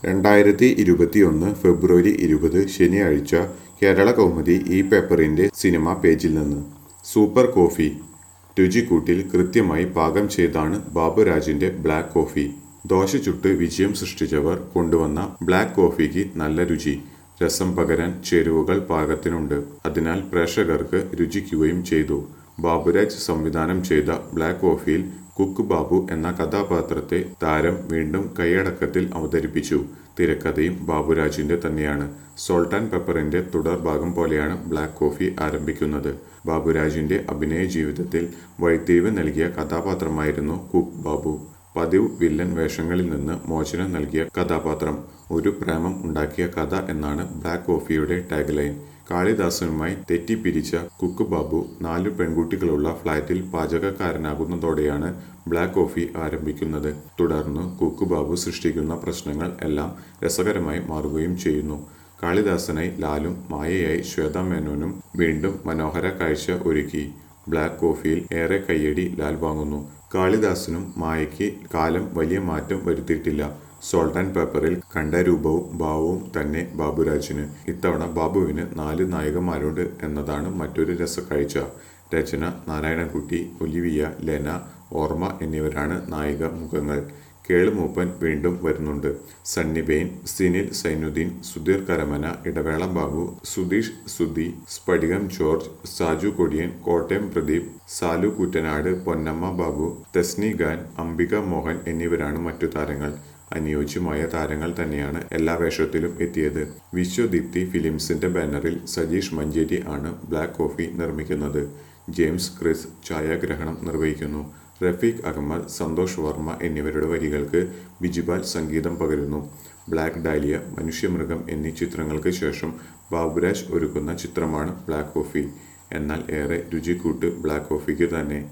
രണ്ടായിരത്തി ഇരുപത്തിയൊന്ന് ഫെബ്രുവരി ഇരുപത് ശനിയാഴ്ച കേരള കൗമുദി ഈ പേപ്പറിന്റെ സിനിമാ പേജിൽ നിന്ന് സൂപ്പർ കോഫി രുചിക്കൂട്ടിൽ കൃത്യമായി പാകം ചെയ്താണ് ബാബുരാജിന്റെ ബ്ലാക്ക് കോഫി ദോശ ചുട്ട് വിജയം സൃഷ്ടിച്ചവർ കൊണ്ടുവന്ന ബ്ലാക്ക് കോഫിക്ക് നല്ല രുചി രസം പകരാൻ ചേരുവകൾ പാകത്തിനുണ്ട് അതിനാൽ പ്രേക്ഷകർക്ക് രുചിക്കുകയും ചെയ്തു ബാബുരാജ് സംവിധാനം ചെയ്ത ബ്ലാക്ക് കോഫിയിൽ കുക്ക് ബാബു എന്ന കഥാപാത്രത്തെ താരം വീണ്ടും കൈയടക്കത്തിൽ അവതരിപ്പിച്ചു തിരക്കഥയും ബാബുരാജിന്റെ തന്നെയാണ് സോൾട്ട് ആൻഡ് പെപ്പറിന്റെ തുടർഭാഗം പോലെയാണ് ബ്ലാക്ക് കോഫി ആരംഭിക്കുന്നത് ബാബുരാജിന്റെ അഭിനയ ജീവിതത്തിൽ വഴിത്തിരിവ് നൽകിയ കഥാപാത്രമായിരുന്നു കുക്ക് ബാബു പതിവ് വില്ലൻ വേഷങ്ങളിൽ നിന്ന് മോചനം നൽകിയ കഥാപാത്രം ഒരു പ്രേമം ഉണ്ടാക്കിയ കഥ എന്നാണ് ബ്ലാക്ക് കോഫിയുടെ ടാഗ് ലൈൻ കാളിദാസനുമായി തെറ്റിപ്പിരിച്ച കുക്ക് ബാബു നാലു പെൺകുട്ടികളുള്ള ഫ്ളാറ്റിൽ പാചകക്കാരനാകുന്നതോടെയാണ് ബ്ലാക്ക് കോഫി ആരംഭിക്കുന്നത് തുടർന്ന് കുക്ക് ബാബു സൃഷ്ടിക്കുന്ന പ്രശ്നങ്ങൾ എല്ലാം രസകരമായി മാറുകയും ചെയ്യുന്നു കാളിദാസനായി ലാലും മായയായി ശ്വേതാ മേനോനും വീണ്ടും മനോഹര കാഴ്ച ഒരുക്കി ബ്ലാക്ക് കോഫിയിൽ ഏറെ കയ്യടി ലാൽ വാങ്ങുന്നു കാളിദാസനും മായയ്ക്ക് കാലം വലിയ മാറ്റം വരുത്തിയിട്ടില്ല സോൾട്ട് ആൻഡ് പേപ്പറിൽ കണ്ട രൂപവും ഭാവവും തന്നെ ബാബുരാജിന് ഇത്തവണ ബാബുവിന് നാല് നായികമാരുണ്ട് എന്നതാണ് മറ്റൊരു രസക്കാഴ്ച രചന നാരായണൻകുട്ടി ഒലിവിയ ലെന ഓർമ്മ എന്നിവരാണ് നായിക മുഖങ്ങൾ കേളുമൂപ്പൻ വീണ്ടും വരുന്നുണ്ട് സണ്ണി ബെയിൻ സിനിൽ സൈനുദ്ദീൻ സുധീർ കരമന ഇടവേള ബാബു സുധീഷ് സുധി സ്ഫടികം ജോർജ് സാജു കൊടിയൻ കോട്ടയം പ്രദീപ് സാലു കൂറ്റനാട് പൊന്നമ്മ ബാബു തെസ്നി ഖാൻ അംബിക മോഹൻ എന്നിവരാണ് മറ്റു താരങ്ങൾ അനുയോജ്യമായ താരങ്ങൾ തന്നെയാണ് എല്ലാ വേഷത്തിലും എത്തിയത് വിശ്വദീപ്തി ഫിലിംസിന്റെ ബാനറിൽ സജീഷ് മഞ്ചേരി ആണ് ബ്ലാക്ക് കോഫി നിർമ്മിക്കുന്നത് ജെയിംസ് ക്രിസ് ഛായാഗ്രഹണം നിർവഹിക്കുന്നു റഫീഖ് അഹമ്മദ് സന്തോഷ് വർമ്മ എന്നിവരുടെ വരികൾക്ക് ബിജുപാൽ സംഗീതം പകരുന്നു ബ്ലാക്ക് ഡാലിയ മനുഷ്യമൃഗം എന്നീ ചിത്രങ്ങൾക്ക് ശേഷം ബാബുരാജ് ഒരുക്കുന്ന ചിത്രമാണ് ബ്ലാക്ക് കോഫി എന്നാൽ ഏറെ രുചിക്കൂട്ട് ബ്ലാക്ക് കോഫിക്ക് തന്നെ